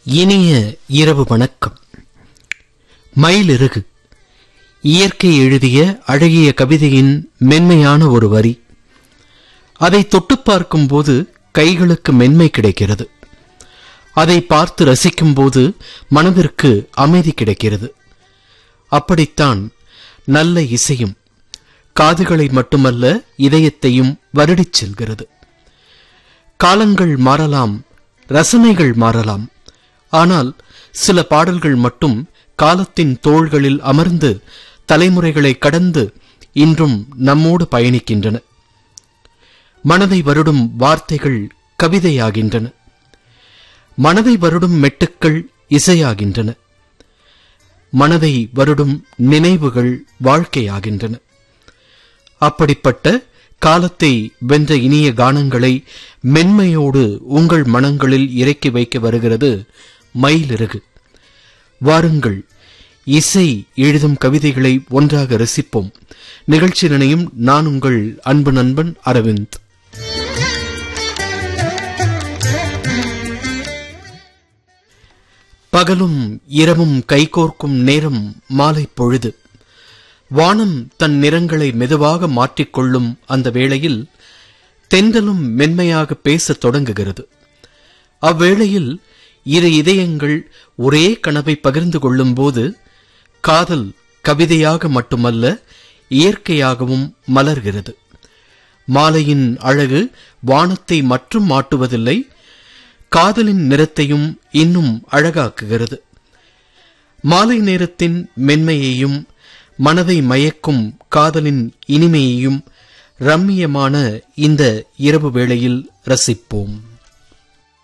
இனிய இரவு வணக்கம் மயிலிறகு இயற்கை எழுதிய அழகிய கவிதையின் மென்மையான ஒரு வரி அதை தொட்டுப் பார்க்கும்போது கைகளுக்கு மென்மை கிடைக்கிறது அதை பார்த்து ரசிக்கும்போது மனதிற்கு அமைதி கிடைக்கிறது அப்படித்தான் நல்ல இசையும் காதுகளை மட்டுமல்ல இதயத்தையும் வருடிச் செல்கிறது காலங்கள் மாறலாம் ரசனைகள் மாறலாம் ஆனால் சில பாடல்கள் மட்டும் காலத்தின் தோள்களில் அமர்ந்து தலைமுறைகளை கடந்து இன்றும் நம்மோடு பயணிக்கின்றன மனதை வருடும் வார்த்தைகள் கவிதையாகின்றன மனதை வருடும் மெட்டுக்கள் இசையாகின்றன மனதை வருடும் நினைவுகள் வாழ்க்கையாகின்றன அப்படிப்பட்ட காலத்தை வென்ற இனிய கானங்களை மென்மையோடு உங்கள் மனங்களில் இறக்கி வைக்க வருகிறது மயிலிறகு வாருங்கள் இசை எழுதும் கவிதைகளை ஒன்றாக ரசிப்போம் நிகழ்ச்சி நினையும் நான் உங்கள் அன்பு நண்பன் அரவிந்த் பகலும் இரவும் கைகோர்க்கும் நேரம் மாலை பொழுது வானம் தன் நிறங்களை மெதுவாக மாற்றிக்கொள்ளும் அந்த வேளையில் தென்றலும் மென்மையாக பேசத் தொடங்குகிறது அவ்வேளையில் இரு இதயங்கள் ஒரே கனவை பகிர்ந்து கொள்ளும்போது காதல் கவிதையாக மட்டுமல்ல இயற்கையாகவும் மலர்கிறது மாலையின் அழகு வானத்தை மட்டும் மாட்டுவதில்லை காதலின் நிறத்தையும் இன்னும் அழகாக்குகிறது மாலை நேரத்தின் மென்மையையும் மனதை மயக்கும் காதலின் இனிமையையும் ரம்மியமான இந்த இரவு வேளையில் ரசிப்போம்